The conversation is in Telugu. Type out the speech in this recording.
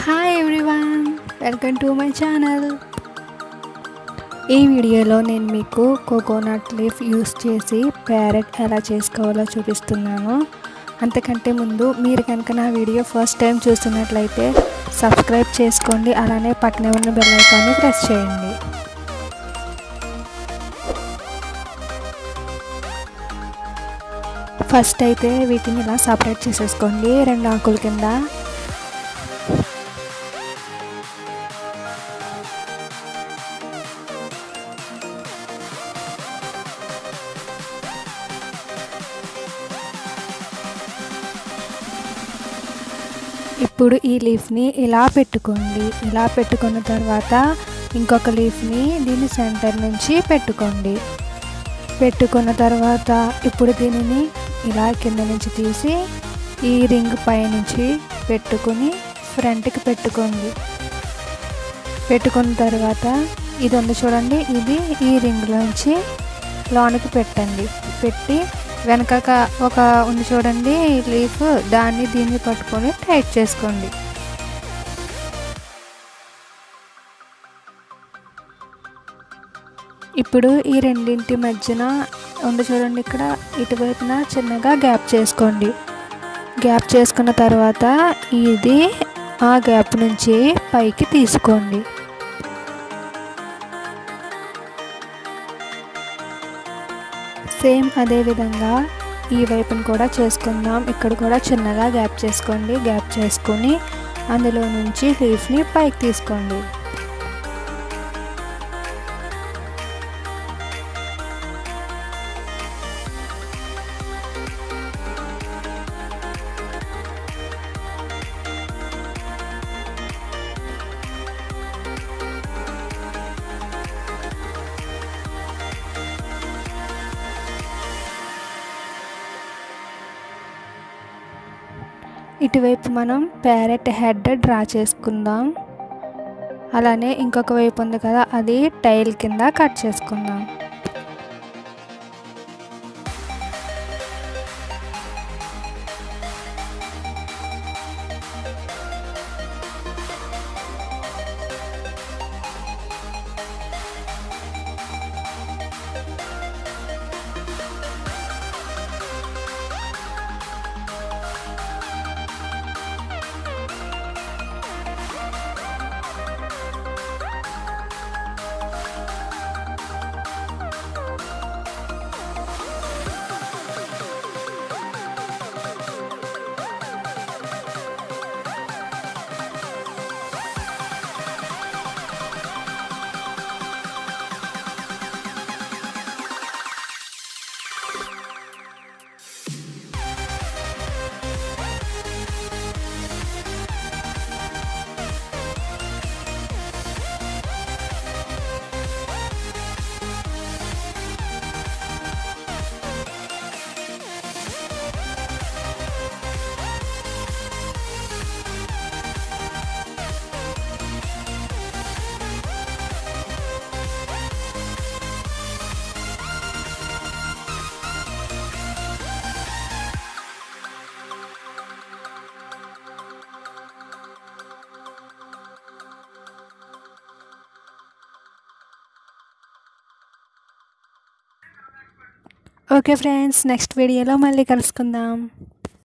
hi everyone welcome to my channel ఈ వీడియోలో నేను మీకు కోకోనట్ లీఫ్ యూస్ చేసి ప్యారెట్ ఎలా చేసుకోవాలో చూపిస్తున్నాను అంతకంటే ముందు మీరు కనుక నా వీడియో ఫస్ట్ టైం చూస్తున్నట్లయితే సబ్స్క్రైబ్ చేసుకోండి అలానే పక్కనే ఉన్న బెల్ ఐకాన్ని ప్రెస్ చేయండి ఫస్ట్ అయితే వీటిని ఇలా సపరేట్ చేసేసుకోండి రెండు ఆకుల కింద ఇప్పుడు ఈ లీఫ్ని ఇలా పెట్టుకోండి ఇలా పెట్టుకున్న తర్వాత ఇంకొక లీఫ్ని దీని సెంటర్ నుంచి పెట్టుకోండి పెట్టుకున్న తర్వాత ఇప్పుడు దీనిని ఇలా కింద నుంచి తీసి ఈ రింగ్ పైనుంచి పెట్టుకుని ఫ్రంట్కి పెట్టుకోండి పెట్టుకున్న తర్వాత ఇది ఉంది చూడండి ఇది ఈ రింగ్లోంచి లోనికి పెట్టండి పెట్టి వెనక ఒక ఉంది చూడండి లీఫ్ దాన్ని దీన్ని పట్టుకొని టైట్ చేసుకోండి ఇప్పుడు ఈ రెండింటి మధ్యన ఉంది చూడండి ఇక్కడ ఇటువైపున చిన్నగా గ్యాప్ చేసుకోండి గ్యాప్ చేసుకున్న తర్వాత ఇది ఆ గ్యాప్ నుంచి పైకి తీసుకోండి సేమ్ అదే విధంగా ఈ వైపును కూడా చేసుకుందాం ఇక్కడ కూడా చిన్నగా గ్యాప్ చేసుకోండి గ్యాప్ చేసుకొని అందులో నుంచి లీఫ్ని పైకి తీసుకోండి ఇటువైపు మనం ప్యారెట్ హెడ్ డ్రా చేసుకుందాం అలానే ఇంకొక వైపు ఉంది కదా అది టైల్ కింద కట్ చేసుకుందాం ఓకే ఫ్రెండ్స్ నెక్స్ట్ వీడియోలో మళ్ళీ కలుసుకుందాం